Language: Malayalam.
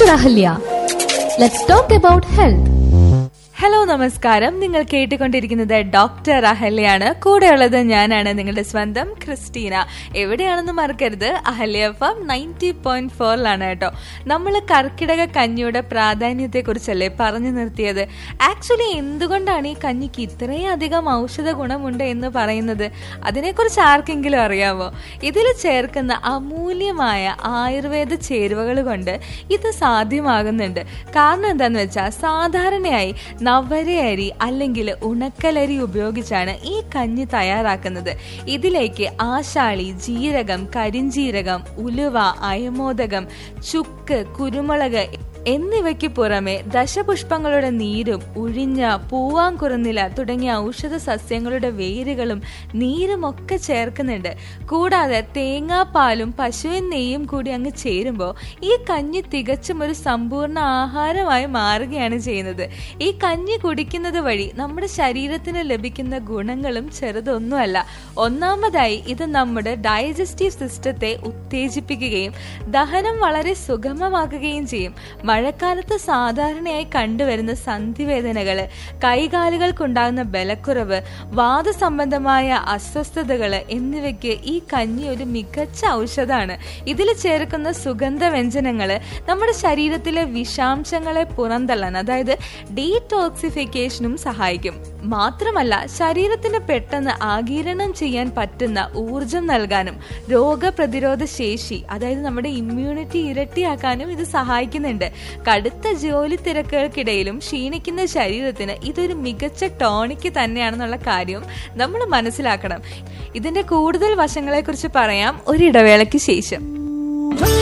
Ahalya. Let's talk about health. Hello നമസ്കാരം നിങ്ങൾ കേട്ടുകൊണ്ടിരിക്കുന്നത് ഡോക്ടർ അഹല്യാണ് കൂടെയുള്ളത് ഞാനാണ് നിങ്ങളുടെ സ്വന്തം ക്രിസ്റ്റീന എവിടെയാണെന്ന് മറക്കരുത് അഹല്യ ഫം നയൻറ്റി പോയിന്റ് ഫോറിലാണ് കേട്ടോ നമ്മൾ കർക്കിടക കഞ്ഞിയുടെ പ്രാധാന്യത്തെക്കുറിച്ചല്ലേ പറഞ്ഞു നിർത്തിയത് ആക്ച്വലി എന്തുകൊണ്ടാണ് ഈ കഞ്ഞിക്ക് ഇത്രയും അധികം ഔഷധ ഗുണമുണ്ട് എന്ന് പറയുന്നത് അതിനെക്കുറിച്ച് ആർക്കെങ്കിലും അറിയാമോ ഇതിൽ ചേർക്കുന്ന അമൂല്യമായ ആയുർവേദ ചേരുവകൾ കൊണ്ട് ഇത് സാധ്യമാകുന്നുണ്ട് കാരണം എന്താന്ന് വെച്ചാൽ സാധാരണയായി നവരയരി അല്ലെങ്കിൽ ഉണക്കലരി ഉപയോഗിച്ചാണ് ഈ കഞ്ഞി തയ്യാറാക്കുന്നത് ഇതിലേക്ക് ആശാളി ജീരകം കരിഞ്ജീരകം ഉലുവ അയമോദകം ചുക്ക് കുരുമുളക് എന്നിവയ്ക്ക് പുറമെ ദശപുഷ്പങ്ങളുടെ നീരും ഉഴിഞ്ഞ പൂവാങ്കുറുന്നില തുടങ്ങിയ ഔഷധ സസ്യങ്ങളുടെ വേരുകളും നീരും ഒക്കെ ചേർക്കുന്നുണ്ട് കൂടാതെ തേങ്ങാപ്പാലും പശുവിൻ നെയ്യും കൂടി അങ്ങ് ചേരുമ്പോൾ ഈ കഞ്ഞി തികച്ചും ഒരു സമ്പൂർണ്ണ ആഹാരമായി മാറുകയാണ് ചെയ്യുന്നത് ഈ കഞ്ഞി കുടിക്കുന്നത് വഴി നമ്മുടെ ശരീരത്തിന് ലഭിക്കുന്ന ഗുണങ്ങളും ചെറുതൊന്നുമല്ല ഒന്നാമതായി ഇത് നമ്മുടെ ഡൈജസ്റ്റീവ് സിസ്റ്റത്തെ ഉത്തേജിപ്പിക്കുകയും ദഹനം വളരെ സുഗമമാക്കുകയും ചെയ്യും മഴക്കാലത്ത് സാധാരണയായി കണ്ടുവരുന്ന സന്ധിവേദനകള് കൈകാലുകൾക്കുണ്ടാകുന്ന ബലക്കുറവ് വാദസംബന്ധമായ അസ്വസ്ഥതകൾ എന്നിവയ്ക്ക് ഈ കഞ്ഞി ഒരു മികച്ച ഔഷധമാണ് ഇതിൽ ചേർക്കുന്ന സുഗന്ധ വ്യഞ്ജനങ്ങൾ നമ്മുടെ ശരീരത്തിലെ വിഷാംശങ്ങളെ പുറന്തള്ളാൻ അതായത് ഡീടോക്സിഫിക്കേഷനും സഹായിക്കും മാത്രമല്ല ശരീരത്തിന് പെട്ടെന്ന് ആഗീരണം ചെയ്യാൻ പറ്റുന്ന ഊർജം നൽകാനും രോഗപ്രതിരോധ ശേഷി അതായത് നമ്മുടെ ഇമ്മ്യൂണിറ്റി ഇരട്ടിയാക്കാനും ഇത് സഹായിക്കുന്നുണ്ട് കടുത്ത ജോലി തിരക്കുകൾക്കിടയിലും ക്ഷീണിക്കുന്ന ശരീരത്തിന് ഇതൊരു മികച്ച ടോണിക്ക് തന്നെയാണെന്നുള്ള കാര്യം നമ്മൾ മനസ്സിലാക്കണം ഇതിന്റെ കൂടുതൽ വശങ്ങളെക്കുറിച്ച് പറയാം ഒരിടവേളയ്ക്ക് ശേഷം